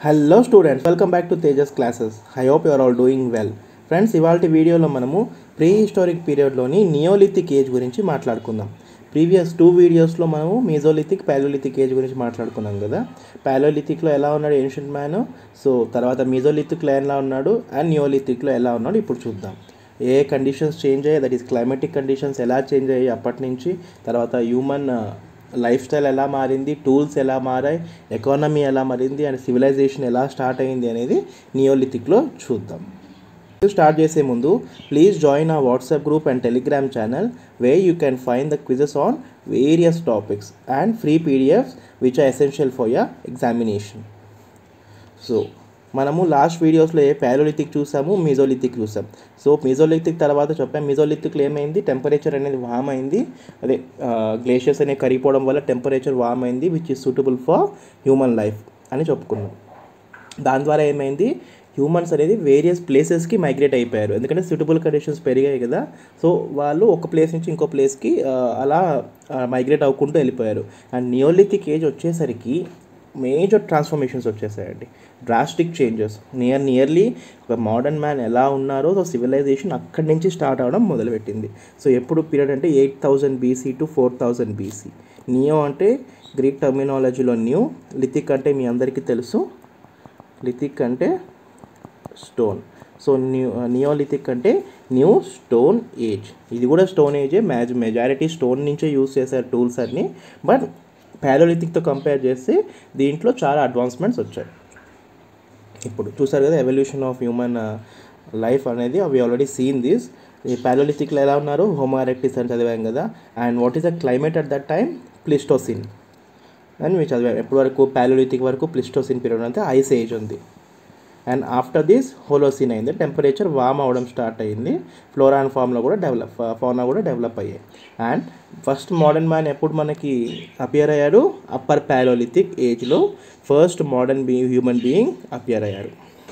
hello students welcome back to Tejas classes I hope you are all doing well friends ఇవాళ వీడియోలో మనము prehistoric పీరియడ్లోని neolithic age గురించి మాట్లాడుకుందాం ప్రీవియస్ టూ వీడియోస్లో మనము మీజోలిథిక్ ప్యాలోలిథిక్ ఏజ్ గురించి మాట్లాడుకున్నాం కదా ప్యాలోలిథిక్లో ఎలా ఉన్నాడు ఏన్షియంట్ మ్యాన్ సో తర్వాత మీజోలిథిక్లో ఎలా ఉన్నాడు అండ్ నియోలిథిక్లో ఎలా ఉన్నాడు ఇప్పుడు చూద్దాం ఏ కండిషన్స్ చేంజ్ అయ్యాయి దట్ ఈస్ క్లైమేటిక్ కండిషన్స్ ఎలా చేంజ్ అయ్యాయి అప్పటి నుంచి తర్వాత హ్యూమన్ లైఫ్ స్టైల్ ఎలా మారింది టూల్స్ ఎలా మారాయి ఎకానమీ ఎలా మారింది అండ్ సివిలైజేషన్ ఎలా స్టార్ట్ అయింది అనేది నియోలిథిక్లో చూద్దాం స్టార్ట్ చేసే ముందు ప్లీజ్ జాయిన్ ఆ WhatsApp group and Telegram channel where you can find the quizzes on various topics and free PDFs which are essential for your examination so మనము లాస్ట్ వీడియోస్లో ఏ ప్యాలోలిథిక్ చూసాము మీజోలిథిక్ చూసాం సో మీజోలిథిక్ తర్వాత చెప్పాం మీజోలిథిక్లో ఏమైంది temperature అనేది వామ్ అయింది అదే గ్లేషియర్స్ అనేవి కరిగిపోవడం వల్ల టెంపరేచర్ వామ్ అయింది which is suitable for human life అని చెప్పుకున్నాం దాని ద్వారా ఏమైంది హ్యూమన్స్ అనేది వేరియస్ ప్లేసెస్కి మైగ్రేట్ అయిపోయారు ఎందుకంటే సూటబుల్ కండిషన్స్ పెరిగాయి కదా సో వాళ్ళు ఒక ప్లేస్ నుంచి ఇంకో ప్లేస్కి అలా మైగ్రేట్ అవ్వకుంటూ వెళ్ళిపోయారు అండ్ నియోలిథిక్ ఏజ్ వచ్చేసరికి మేజర్ ట్రాన్స్ఫర్మేషన్స్ వచ్చేసాయండి డ్రాస్టిక్ చేంజెస్ నియర్ నియర్లీ ఒక మోడర్న్ మ్యాన్ ఎలా ఉన్నారో సో సివిలైజేషన్ అక్కడి నుంచి స్టార్ట్ అవడం మొదలుపెట్టింది సో ఎప్పుడు పీరియడ్ అంటే eight thousand BC to four thousand BC neo అంటే గ్రీక్ టర్మినాలజీలో న్యూ లిథిక్ అంటే మీ అందరికీ తెలుసు లిథిక్ అంటే స్టోన్ సో న్యూ నియోలిథిక్ అంటే న్యూ స్టోన్ ఏజ్ ఇది కూడా స్టోన్ ఏజే మ్యాజ్ మెజారిటీ స్టోన్ నుంచే యూస్ చేశారు టూల్స్ అన్నీ బట్ ప్యాలోలిథిక్తో కంపేర్ చేస్తే దీంట్లో చాలా అడ్వాన్స్మెంట్స్ వచ్చాయి ఇప్పుడు చూసారు కదా ఎవల్యూషన్ ఆఫ్ హ్యూమన్ లైఫ్ అనేది అవి ఆల్రెడీ సీన్ దిస్ ఈ ప్యాలోలిథిక్లో ఎలా ఉన్నారు హోమారెక్టిస్ అని చదివాం కదా and what is the climate at that time Pleistocene అని మేము చదివాం ఎప్పటి వరకు ప్యాలోలిథిక్ వరకు ప్లిస్టోసిన్ పీరియడ్ అంటే ఐస్ ఏజ్ ఉంది అండ్ ఆఫ్టర్ దిస్ హోలోసిన్ అయింది టెంపరేచర్ వామ్ అవ్వడం స్టార్ట్ అయింది ఫ్లోరా అండ్ ఫామ్లో కూడా డెవలప్ ఫౌనా కూడా డెవలప్ అయ్యాయి అండ్ ఫస్ట్ మోడర్న్ మ్యాన్ ఎప్పుడు మనకి అపియర్ అయ్యాడు అప్పర్ ప్యాలోలిథిక్ ఏజ్లో first modern be human being appear అయ్యారు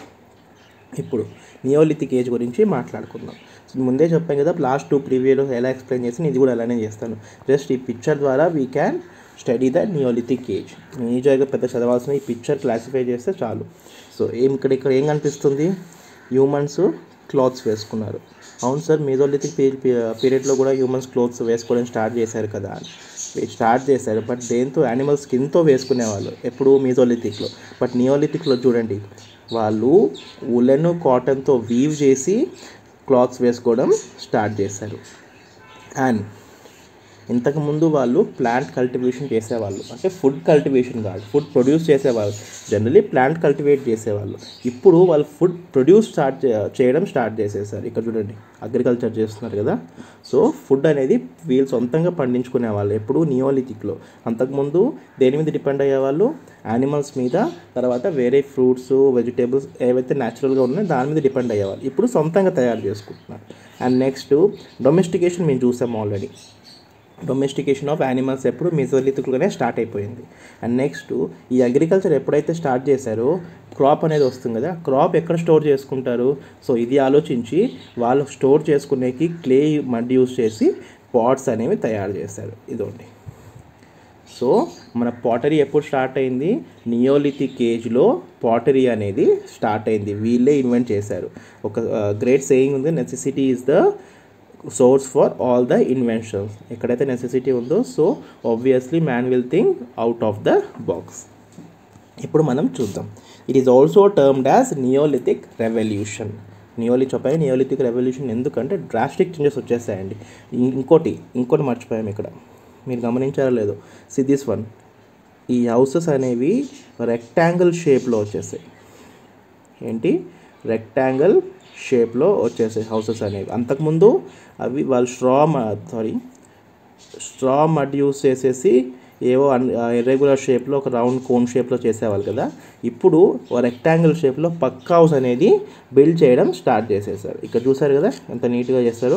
ఇప్పుడు నియోలిథిక్ ఏజ్ గురించి మాట్లాడుకుందాం ముందే చెప్పాను కదా లాస్ట్ టూ ప్రీవియస్ ఎలా ఎక్స్ప్లెయిన్ చేసి ఇది కూడా అలానే చేస్తాను జస్ట్ ఈ పిక్చర్ ద్వారా we can study the neolithic age మేజర్గా పెద్ద చదవాల్సిన ఈ పిక్చర్ క్లాసిఫై చేస్తే చాలు సో ఏం ఇక్కడ ఇక్కడ ఏం కనిపిస్తుంది హ్యూమన్స్ క్లాత్స్ వేసుకున్నారు అవును సార్ మీజోలిథిక్ పీరియడ్లో కూడా హ్యూమన్స్ క్లోత్స్ వేసుకోవడం స్టార్ట్ చేశారు కదా స్టార్ట్ చేశారు బట్ దేంతో యానిమల్ స్కిన్తో వేసుకునేవాళ్ళు ఎప్పుడు మీజోలిథిక్లో బట్ నియోలిథిక్లో చూడండి వాళ్ళు ఉలెన్ కాటన్తో వీవ్ చేసి క్లాత్స్ వేసుకోవడం స్టార్ట్ చేశారు అండ్ ఇంతకుముందు వాళ్ళు ప్లాంట్ కల్టివేషన్ చేసేవాళ్ళు అంటే ఫుడ్ కల్టివేషన్ కాదు ఫుడ్ ప్రొడ్యూస్ చేసేవాళ్ళు జనరలీ ప్లాంట్ కల్టివేట్ చేసేవాళ్ళు ఇప్పుడు వాళ్ళు ఫుడ్ ప్రొడ్యూస్ స్టార్ట్ చేయడం స్టార్ట్ చేసేసారు ఇక్కడ చూడండి అగ్రికల్చర్ చేస్తున్నారు కదా సో ఫుడ్ అనేది వీళ్ళు సొంతంగా పండించుకునేవాళ్ళు ఎప్పుడు నియోలిథిక్లో అంతకుముందు దేని మీద డిపెండ్ అయ్యేవాళ్ళు యానిమల్స్ మీద తర్వాత వేరే ఫ్రూట్స్ వెజిటేబుల్స్ ఏవైతే న్యాచురల్గా ఉన్నాయో దాని మీద డిపెండ్ అయ్యేవాళ్ళు ఇప్పుడు సొంతంగా తయారు చేసుకుంటున్నారు అండ్ నెక్స్ట్ డొమెస్టికేషన్ మేము చూసాము ఆల్రెడీ డొమెస్టికేషన్ ఆఫ్ యానిమల్స్ ఎప్పుడు మిజోలిథిక్లోనే స్టార్ట్ అయిపోయింది అండ్ నెక్స్ట్ ఈ అగ్రికల్చర్ ఎప్పుడైతే స్టార్ట్ చేశారో క్రాప్ అనేది వస్తుంది కదా క్రాప్ ఎక్కడ స్టోర్ చేసుకుంటారు సో ఇది ఆలోచించి వాళ్ళు స్టోర్ చేసుకునేకి క్లే మడ్ యూస్ చేసి పాట్స్ అనేవి తయారు చేశారు ఇదోండి సో మన పాటరీ ఎప్పుడు స్టార్ట్ అయింది నియోలిథిక్ ఏజ్లో పాటరీ అనేది స్టార్ట్ అయింది వీళ్ళే ఇన్వెంట్ చేశారు ఒక గ్రేట్ సేయింగ్ ఉంది necessity is the source for all the inventions ఎక్కడైతే నెసెసిటీ ఉందో so obviously man will think out of the box ఇప్పుడు మనం చూద్దాం it is also termed as neolithic revolution నియోలి చెప్పాయి నియోలిథిక్ రెవల్యూషన్ ఎందుకంటే డ్రాస్టిక్ చేంజెస్ వచ్చేసాయండి ఇంకోటి ఇంకోటి మర్చిపోయాం ఇక్కడ మీరు గమనించారో లేదో సి దిస్ వన్ ఈ హౌసెస్ అనేవి రెక్టాంగిల్ షేప్లో వచ్చేసాయి ఏంటి రెక్టాంగిల్ షేప్లో వచ్చేసాయి హౌసెస్ అనేవి అంతకుముందు అవి వాళ్ళు straw sorry straw mud use చేసేసి ఏవో ఇర్రెగ్యులర్ షేప్లో ఒక రౌండ్ కోన్ షేప్లో చేసేవాళ్ళు కదా ఇప్పుడు రెక్టాంగిల్ షేప్లో పక్క హౌస్ అనేది బిల్డ్ చేయడం స్టార్ట్ చేసేసారు ఇక్కడ చూసారు కదా ఎంత నీట్గా చేస్తారు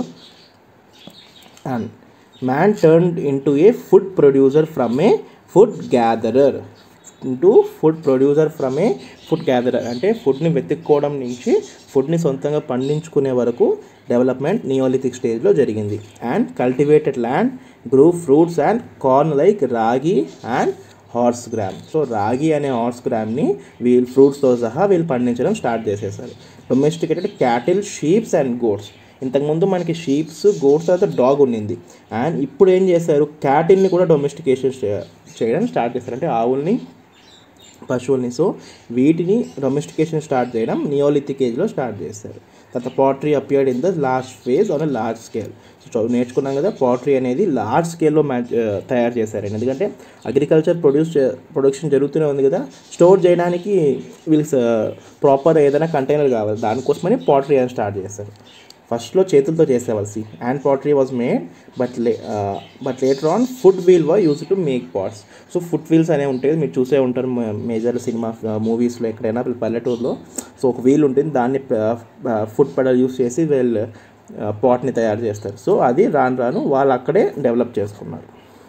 and man turn into a food producer from a food gatherer into food producer from a food gatherer అంటే ఫుడ్ని వెతుక్కోవడం నుంచి ఫుడ్ని సొంతంగా పండించుకునే వరకు డెవలప్మెంట్ నియోలిథిక్ స్టేజ్లో జరిగింది and cultivated land grew fruits and corn like ragi and horse gram so ragi అనే horse గ్రామ్ని వీళ్ళు ఫ్రూట్స్తో సహా వీళ్ళు పండించడం స్టార్ట్ చేసేసారు domesticated cattle sheeps and goats ఇంతకుముందు మనకి షీప్స్ గోడ్స్ తర్వాత డాగ్ ఉండింది అండ్ ఇప్పుడు ఏం చేశారు క్యాటిల్ని కూడా డొమెస్టికేషన్ చేయడం స్టార్ట్ చేశారు అంటే ఆవుల్ని పశువుల్ని సో వీటిని డొమెస్టికేషన్ స్టార్ట్ చేయడం నియోలిథిక్ ఏజ్లో స్టార్ట్ చేస్తారు తర్వాత pottery appeared in the large phase on large scale so నేర్చుకున్నాం కదా పాట్రీ అనేది లార్జ్ స్కేల్లో మ్యాచ్ తయారు చేశారండి ఎందుకంటే అగ్రికల్చర్ ప్రొడ్యూస్ ప్రొడక్షన్ జరుగుతూనే ఉంది కదా స్టోర్ చేయడానికి వీళ్ళకి ప్రాపర్ ఏదైనా కంటైనర్ కావాలి దానికోసమని పాట్రీ అని స్టార్ట్ చేస్తారు ఫస్ట్లో చేతులతో చేసేవాళ్ళు see hand pottery was made but లే but later on foot wheel were use to make pots so foot wheels అనేవి ఉంటాయి మీరు చూసే ఉంటారు మేజర్ సినిమా మూవీస్లో ఎక్కడైనా పల్లెటూరులో సో ఒక వీల్ ఉంటుంది దాన్ని ఫుడ్ పెడల్ యూస్ చేసి వీళ్ళు పాట్ని తయారు చేస్తారు సో అది రాను రాను వాళ్ళు అక్కడే డెవలప్ చేసుకున్నారు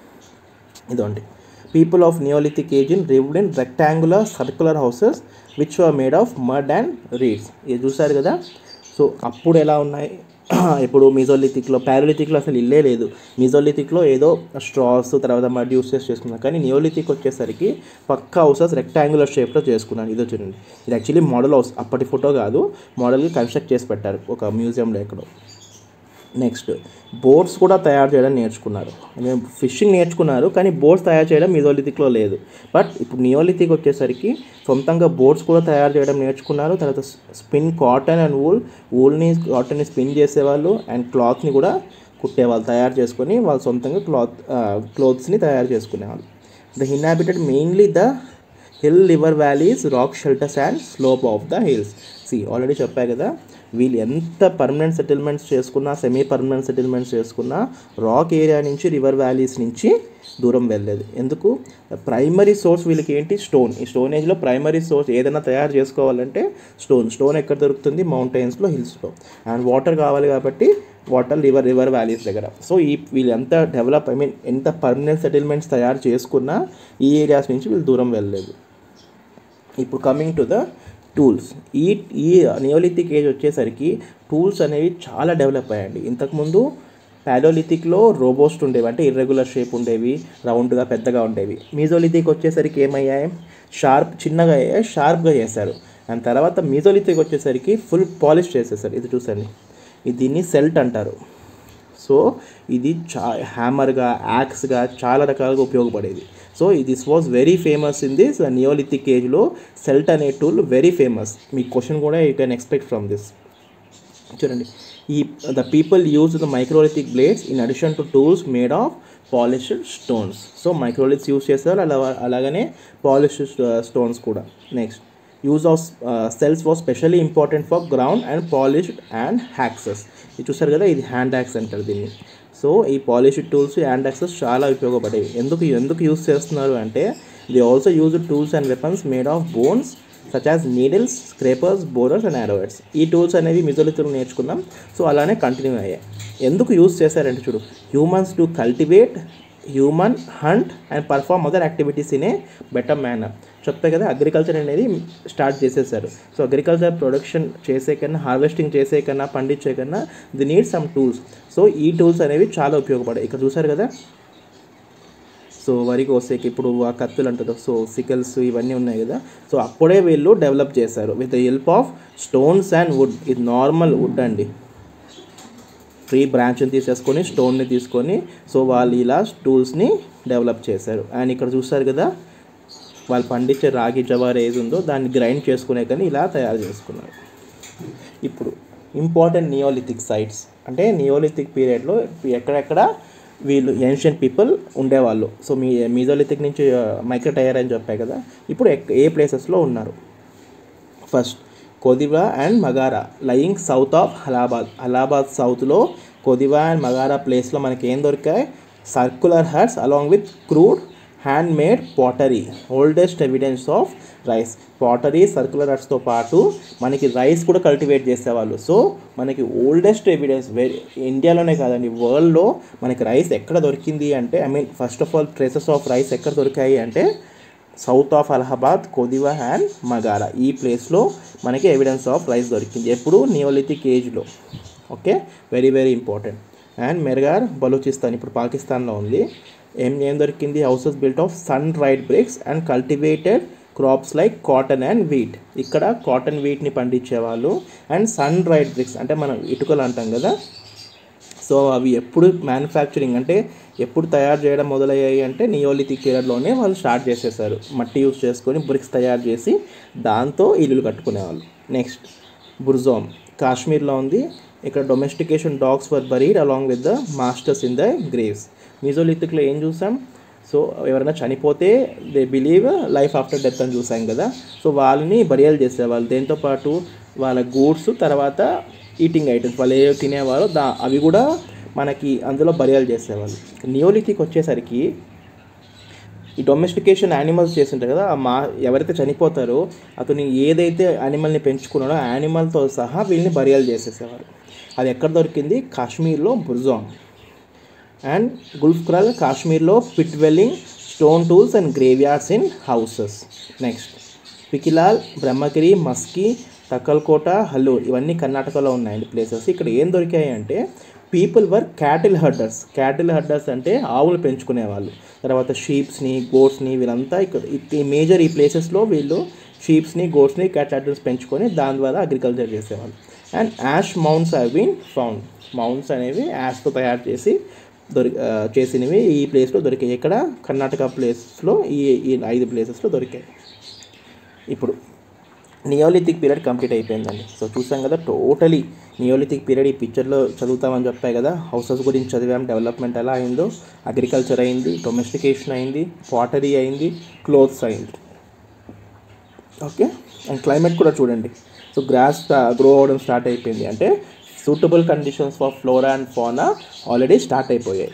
ఇదండి people of neolithic age in lived in rectangular circular houses which are made of mud and reeds ఇది చూసారు కదా సో అప్పుడు ఎలా ఉన్నాయి ఇప్పుడు మిజోలిథిక్లో ప్యారోలిథిక్లో అసలు ఇల్లే లేదు మిజోలిథిక్లో ఏదో స్ట్రాస్ తర్వాత మడ్ యూస్ చేసి చేసుకున్నాం కానీ నియోలిథిక్ వచ్చేసరికి పక్క హౌసెస్ రెక్టాంగులర్ షేప్లో చేసుకున్నాను ఇది చూడండి ఇది యాక్చువల్లీ మోడల్ హౌస్ అప్పటి ఫోటో కాదు మోడల్కి కన్స్ట్రక్ట్ చేసి పెట్టారు ఒక మ్యూజియంలో ఎక్కడో నెక్స్ట్ బోట్స్ కూడా తయారు చేయడం నేర్చుకున్నారు మేము ఫిషింగ్ నేర్చుకున్నారు కానీ బోట్స్ తయారు చేయడం మిజోలిథిక్లో లేదు బట్ ఇప్పుడు నియోలిథిక్ వచ్చేసరికి సొంతంగా బోట్స్ కూడా తయారు చేయడం నేర్చుకున్నారు తర్వాత స్పిన్ కాటన్ అండ్ వూల్ వూల్ని కాటన్ని స్పిన్ చేసేవాళ్ళు అండ్ క్లాత్ని కూడా కుట్టేవాళ్ళు తయారు చేసుకొని వాళ్ళు సొంతంగా క్లాత్ క్లోత్స్ని తయారు చేసుకునేవాళ్ళు the inhabited mainly the hill river valleys rock shelters and slope of the hills see already చెప్పా కదా వీళ్ళు ఎంత పర్మనెంట్ సెటిల్మెంట్స్ చేసుకున్నా సెమీ పర్మనెంట్ సెటిల్మెంట్స్ చేసుకున్నా రాక్ ఏరియా నుంచి రివర్ వ్యాలీస్ నుంచి దూరం వెళ్ళలేదు ఎందుకు ప్రైమరీ సోర్స్ వీళ్ళకి ఏంటి స్టోన్ ఈ స్టోన్ ఏజ్లో ప్రైమరీ సోర్స్ ఏదైనా తయారు చేసుకోవాలంటే స్టోన్ స్టోన్ ఎక్కడ దొరుకుతుంది మౌంటైన్స్లో హిల్స్లో అండ్ వాటర్ కావాలి కాబట్టి వాటర్ రివర్ రివర్ వ్యాలీస్ దగ్గర సో ఈ వీళ్ళు ఎంత డెవలప్ ఐ మీన్ ఎంత పర్మనెంట్ సెటిల్మెంట్స్ తయారు చేసుకున్నా ఈ ఏరియాస్ నుంచి వీళ్ళు దూరం వెళ్ళలేదు ఇప్పుడు కమింగ్ టు ద టూల్స్ ఈ ఈ నియోలిథిక్ ఏజ్ వచ్చేసరికి టూల్స్ అనేవి చాలా డెవలప్ అయ్యాయండి ఇంతకుముందు ప్యాలోలిథిక్లో రోబోస్ట్ ఉండేవి అంటే ఇర్రెగ్యులర్ షేప్ ఉండేవి రౌండ్గా పెద్దగా ఉండేవి మీజోలిథిక్ వచ్చేసరికి ఏమయ్యాయి షార్ప్ చిన్నగా అయ్యాయి షార్ప్గా చేశారు అండ్ తర్వాత మీజోలిథిక్ వచ్చేసరికి ఫుల్ పాలిష్ చేసేసారు ఇది చూసండి ఇది దీన్ని సెల్ట్ అంటారు సో ఇది చా హ్యామర్గా యాక్స్గా చాలా రకాలుగా ఉపయోగపడేది so this was very famous in this neolithic ఏజ్లో సెల్ట్ అనే టూల్ వెరీ ఫేమస్ మీ క్వశ్చన్ కూడా you can expect from this చూడండి ఈ the people use the microlithic blades in addition to tools made of polished stones so microliths use చేస్తారు అలా అలాగనే polished stones కూడా next use of celts was specially important for ground and polished and axes ఇది చూసారు కదా ఇది hand axe అంటారు దీన్ని సో ఈ పాలిష్డ్ టూల్స్ హ్యాండ్ యాక్సెస్ చాలా ఉపయోగపడేవి ఎందుకు ఎందుకు యూస్ చేస్తున్నారు అంటే the also use tools and weapons made of bones such as needles scrapers borers and arrowheads ఈ టూల్స్ అనేవి మిజోలితులు నేర్చుకున్నాం సో అలానే కంటిన్యూ అయ్యాయి ఎందుకు యూస్ చేశారంటే చూడు humans to cultivate human hunt and perform other activities in a better manner చెప్పే కదా అగ్రికల్చర్ అనేది స్టార్ట్ చేసేసారు సో అగ్రికల్చర్ ప్రొడక్షన్ చేసే కన్నా హార్వెస్టింగ్ చేసే కన్నా పండించే కన్నా the need some tools so ఈ టూల్స్ అనేవి చాలా ఉపయోగపడాయి ఇక్కడ చూసారు కదా సో వరి కోసేకి ఇప్పుడు ఆ కత్తులు అంటారు సో సికల్స్ ఇవన్నీ ఉన్నాయి కదా సో అప్పుడే వీళ్ళు డెవలప్ చేశారు with the help of stones and wood ఇది నార్మల్ వుడ్ అండి ట్రీ బ్రాంచ్ని తీసేసుకొని స్టోన్ని తీసుకొని సో వాళ్ళు ఇలా టూల్స్ని డెవలప్ చేశారు అండ్ ఇక్కడ చూస్తారు కదా వాళ్ళు పండించే రాగి జవార్ ఏది ఉందో దాన్ని గ్రైండ్ చేసుకునే కానీ ఇలా తయారు చేసుకున్నారు ఇప్పుడు ఇంపార్టెంట్ నియోలిథిక్ సైట్స్ అంటే నియోలిథిక్ పీరియడ్లో ఎక్కడెక్కడ వీళ్ళు ఏన్షియంట్ పీపుల్ ఉండేవాళ్ళు సో మీ మీజోలిథిక్ నుంచి మైక్రో టైర్ అని చెప్పాయి కదా ఇప్పుడు ఎక్- ఏ ప్లేసెస్లో ఉన్నారు first Koldihwa and Mahagara lying south of Allahabad Allahabad సౌత్లో కొదివా అండ్ మగారా ప్లేస్లో మనకి ఏం దొరికాయి circular huts along with crude handmade pottery oldest evidence of rice pottery circular హట్స్తో పాటు మనకి రైస్ కూడా కల్టివేట్ చేసేవాళ్ళు సో మనకి ఓల్డెస్ట్ ఎవిడెన్స్ వెరీ ఇండియాలోనే కాదండి వరల్డ్లో మనకి రైస్ ఎక్కడ దొరికింది అంటే I mean first of all traces of rice ఎక్కడ దొరికాయి అంటే south of Allahabad Koldihwa and Mahagara ఈ ప్లేస్లో మనకి ఎవిడెన్స్ ఆఫ్ రైస్ దొరికింది ఎప్పుడు నియోలిథిక్ ఏజ్లో okay very very important and Mehrgarh Baluchistan ఇప్పుడు పాకిస్తాన్లో ఉంది ఏం ఏం దొరికింది houses built of sun dried bricks and cultivated crops like cotton and wheat ఇక్కడ కాటన్ వీట్ని పండించేవాళ్ళు అండ్ సన్ రైడ్ బ్రిక్స్ అంటే మనం ఇటుకలు అంటాం కదా సో అవి ఎప్పుడు మ్యానుఫ్యాక్చరింగ్ అంటే ఎప్పుడు తయారు చేయడం మొదలయ్యాయి అంటే నియోలిథిక్ పీరియడ్లోనే వాళ్ళు స్టార్ట్ చేసేసారు మట్టి యూస్ చేసుకొని బ్రిక్స్ తయారు చేసి దాంతో ఇల్లులు కట్టుకునేవాళ్ళు నెక్స్ట్ బుర్జోమ్ కాశ్మీర్లో ఉంది ఇక్కడ domestication dogs were buried along with the masters in the graves మీజోలిథిక్లో ఏం చూసాం సో ఎవరైనా చనిపోతే they believe life after death అని చూసాం కదా సో వాళ్ళని బరియల్ చేసేవాళ్ళు దేంతో పాటు వాళ్ళ గూడ్స్ తర్వాత ఈటింగ్ ఐటమ్స్ వాళ్ళు ఏ తినేవారో దా అవి కూడా మనకి అందులో బరియల్ చేసేవాళ్ళు నియోలిథిక్ వచ్చేసరికి ఈ డొమెస్టికేషన్ యానిమల్స్ చేస్తుంటారు కదా ఆ మా ఎవరైతే చనిపోతారో అతను ఏదైతే యానిమల్ని పెంచుకున్నాడో ఆ యానిమల్తో సహా వీళ్ళని బరియల్ చేసేసేవారు అది ఎక్కడ దొరికింది కాశ్మీర్లో బుర్జామ్ అండ్ గుల్ఫ్క్రాల్ కాశ్మీర్లో pit dwelling stone tools and graveyards in houses next Piklihal Brahmagiri Maski Takkalakota Hallur ఇవన్నీ కర్ణాటకలో ఉన్నాయండి ప్లేసెస్ ఇక్కడ ఏం దొరికాయి అంటే people were cattle herders cattle herders అంటే ఆవులు పెంచుకునేవాళ్ళు తర్వాత షీప్స్ని గోట్స్ని వీళ్ళంతా ఇక్కడ ఈ మేజర్ ఈ ప్లేసెస్లో వీళ్ళు షీప్స్ని గోట్స్ని క్యాట్ హడ్డర్స్ పెంచుకొని దాని ద్వారా అగ్రికల్చర్ చేసేవాళ్ళు and ash mounds have been found mounds అనేవి యాష్తో తయారు చేసి దొరి ఆ, చేసినవి ఈ ప్లేస్లో దొరికాయి ఇక్కడ కర్ణాటక ప్లేస్లో ఈ ఈ ఐదు ప్లేసెస్లో దొరికాయి ఇప్పుడు నియోలిథిక్ పీరియడ్ కంప్లీట్ అయిపోయిందండి సో చూసాం కదా టోటలీ నియోలిథిక్ పీరియడ్ ఈ పిక్చర్లో చదువుతామని చెప్పాయి కదా హౌసెస్ గురించి చదివాం డెవలప్మెంట్ ఎలా అయిందో అగ్రికల్చర్ అయింది డొమెస్టికేషన్ అయింది పాటరీ అయింది క్లోత్స్ అయింది ఓకే అండ్ క్లైమేట్ కూడా చూడండి సో గ్రాస్ గ్రో అవ్వడం స్టార్ట్ అయిపోయింది అంటే suitable conditions for flora and fauna already start అయిపోయాయి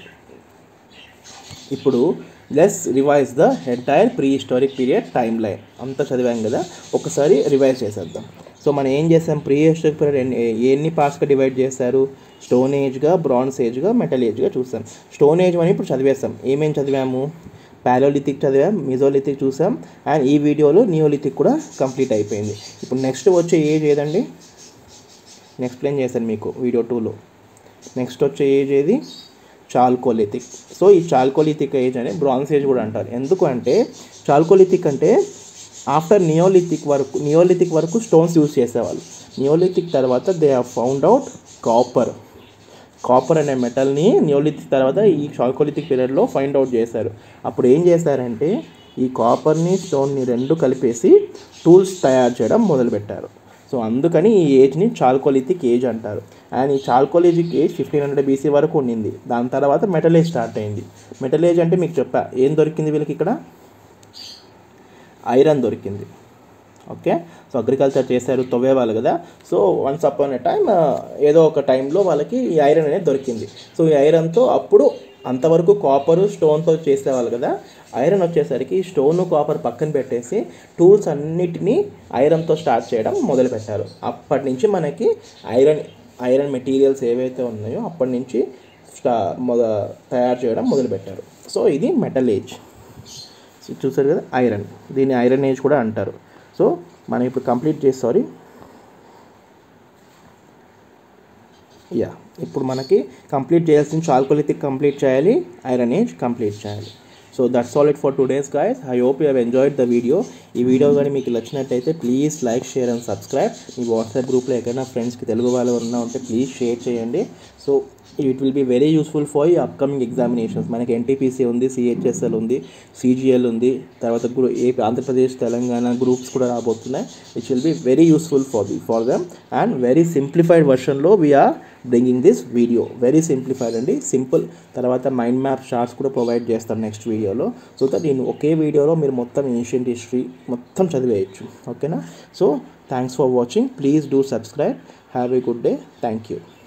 ఇప్పుడు let's revise the entire prehistoric period timeline అంతా చదివాం కదా ఒకసారి రివైజ్ చేసేద్దాం సో మనం ఏం చేసాం ప్రీ హిస్టారిక్ పీరియడ్ ఎన్ని ఎన్ని పార్ట్స్గా డివైడ్ చేశారు స్టోన్ ఏజ్గా బ్రాంజ్ ఏజ్గా మెటల్ ఏజ్గా చూసాం స్టోన్ ఏజ్ అని ఇప్పుడు చదివేస్తాం ఏమేం చదివాము పాలోలిథిక్ చదివాం మిజోలిథిక్ చూసాం అండ్ ఈ వీడియోలో నియోలిథిక్ కూడా కంప్లీట్ అయిపోయింది ఇప్పుడు నెక్స్ట్ వచ్చే ఏజ్ ఏదండి నేను ఎక్స్ప్లెయిన్ చేశాను మీకు వీడియో టూలో నెక్స్ట్ వచ్చే ఏజ్ ఏది చాల్కోలిథిక్ సో ఈ చాల్కోలిథిక్ ఏజ్ అనే బ్రాంజ్ ఏజ్ కూడా అంటారు ఎందుకు అంటే చాల్కోలిథిక్ అంటే ఆఫ్టర్ నియోలిథిక్ వరకు నియోలిథిక్ వరకు స్టోన్స్ యూజ్ చేసేవాళ్ళు నియోలిథిక్ తర్వాత they have found out copper copper అనే మెటల్ని నియోలిథిక్ తర్వాత ఈ చాల్కోలిథిక్ పీరియడ్లో ఫైండ్ అవుట్ చేశారు అప్పుడు ఏం చేశారంటే ఈ కాపర్ని స్టోన్ని రెండు కలిపేసి టూల్స్ తయారు చేయడం మొదలుపెట్టారు సో అందుకని ఈ ఏజ్ని చాల్కోలిథిక్ ఏజ్ అంటారు అండ్ ఈ chalcolithic age fifteen hundred BC వరకు ఉండింది దాని తర్వాత మెటల్ ఏజ్ స్టార్ట్ అయింది మెటల్ ఏజ్ అంటే మీకు చెప్పా ఏం దొరికింది వీళ్ళకి ఇక్కడ ఐరన్ దొరికింది ఓకే సో అగ్రికల్చర్ చేశారు తవ్వేవాళ్ళు కదా so once upon a time ఏదో ఒక టైంలో వాళ్ళకి ఈ ఐరన్ అనేది దొరికింది సో ఈ ఐరన్తో అప్పుడు అంతవరకు కాపరు స్టోన్తో చేసేవాళ్ళు కదా ఐరన్ వచ్చేసరికి స్టోన్ కాపర్ పక్కన పెట్టేసి టూల్స్ అన్నిటినీ ఐరన్తో స్టార్ట్ చేయడం మొదలుపెట్టారు అప్పటి నుంచి మనకి ఐరన్ ఐరన్ మెటీరియల్స్ ఏవైతే ఉన్నాయో అప్పటి నుంచి స్టా మొద తయారు చేయడం మొదలుపెట్టారు సో ఇది మెటల్ ఏజ్ సో చూసారు కదా ఐరన్ దీన్ని ఐరన్ ఏజ్ కూడా అంటారు సో మనం ఇప్పుడు కంప్లీట్ చేసి సారీ యా ఇప్పుడు మనకి కంప్లీట్ చేయాల్సిన చాల్కోలిథిక్ కంప్లీట్ చేయాలి ఐరన్ ఏజ్ కంప్లీట్ చేయాలి so that's all it for two days guys I hope you have enjoyed the video ఈ వీడియో కానీ మీకు నచ్చినట్టయితే please like share and subscribe me WhatsApp గ్రూప్లో ఎక్కడైనా ఫ్రెండ్స్కి తెలుగు వాళ్ళు ఉన్నా ఉంటే ప్లీజ్ షేర్ చేయండి so it will be very useful for ఈ అప్కమింగ్ ఎగ్జామినేషన్స్ మనకి ఎన్టీపీసీ ఉంది సిహెచ్ఎస్ఎల్ ఉంది సిజిఎల్ ఉంది తర్వాత గ్రూ ఏపీ ఆంధ్రప్రదేశ్ తెలంగాణ గ్రూప్స్ కూడా రాబోతున్నాయి it will be very useful for the for them and very simplified వర్షన్లో we're bringing this video very simplified అండి సింపుల్ తర్వాత మైండ్ మ్యాప్ షార్ట్స్ కూడా ప్రొవైడ్ చేస్తాను నెక్స్ట్ వీడియోలో సో దట్ నేను ఒకే వీడియోలో మీరు మొత్తం ఏన్షియంట్ హిస్టరీ మొత్తం చదివేయచ్చు ఓకేనా so thanks for watching please do subscribe have a good day thank you